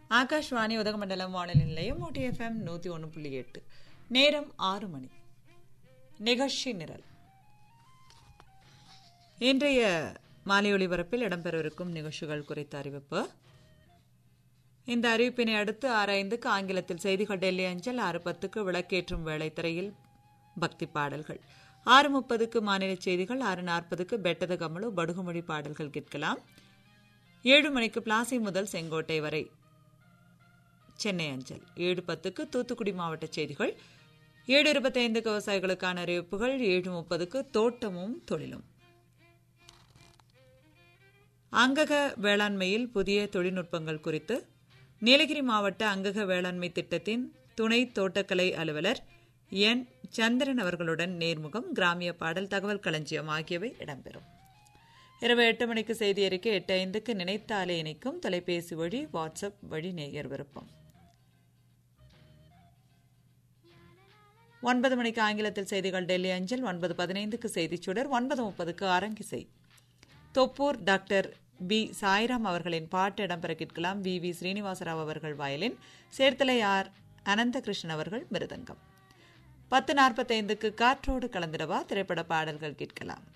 ஆகாஷ்வாணி உதகமண்டலம் வானொலி நிலையம் ஓடி எஃப்எம் நூற்றி ஒன்று புள்ளி எட்டு நேரம் ஆறு மணி நிகழ்ச்சி நிரல் இன்றைய மாலை ஒளிபரப்பில் இடம்பெறவிருக்கும் நிகழ்ச்சிகள் குறித்த அறிவிப்பு இந்த அறிவிப்பினை அடுத்து ஆறு ஐந்துக்கு ஆங்கிலத்தில் செய்திகள் டெல்லி அஞ்சல் ஆறு பத்துக்கு விளக்கேற்றும் வேலை திரையில் பக்தி பாடல்கள் ஆறு முப்பதுக்கு மாநில செய்திகள் ஆறு நாற்பதுக்கு பெட்டத கமலு படுகுமொழி பாடல்கள் கேட்கலாம் ஏழு மணிக்கு பிளாசி முதல் செங்கோட்டை வரை சென்னை அஞ்சல் ஏழு பத்துக்கு தூத்துக்குடி மாவட்ட செய்திகள் ஏழு இருபத்தைந்துக்கு விவசாயிகளுக்கான அறிவிப்புகள் ஏழு முப்பதுக்கு தோட்டமும் தொழிலும் அங்கக வேளாண்மையில் புதிய தொழில்நுட்பங்கள் குறித்து நீலகிரி மாவட்ட அங்கக வேளாண்மை திட்டத்தின் துணை தோட்டக்கலை அலுவலர் என் சந்திரன் அவர்களுடன் நேர்முகம் கிராமிய பாடல் தகவல் களஞ்சியம் ஆகியவை இடம்பெறும் இரவு எட்டு மணிக்கு செய்தி அறிக்கை எட்டு ஐந்துக்கு நினைத்தாலே இணைக்கும் தொலைபேசி வழி வாட்ஸ்அப் வழி நேயர் விருப்பம் ஒன்பது மணிக்கு ஆங்கிலத்தில் செய்திகள் டெல்லி அஞ்சல் ஒன்பது பதினைந்துக்கு செய்திச் சுடர் ஒன்பது முப்பதுக்கு அரங்கிசை தொப்பூர் டாக்டர் பி சாய்ராம் அவர்களின் பாட்டு இடம்பெற கேட்கலாம் வி வி ஸ்ரீனிவாசராவ் அவர்கள் வயலின் சேர்த்தலை ஆர் அனந்தகிருஷ்ணன் அவர்கள் மிருதங்கம் பத்து நாற்பத்தைந்துக்கு காற்றோடு கலந்திடவா திரைப்பட பாடல்கள் கேட்கலாம்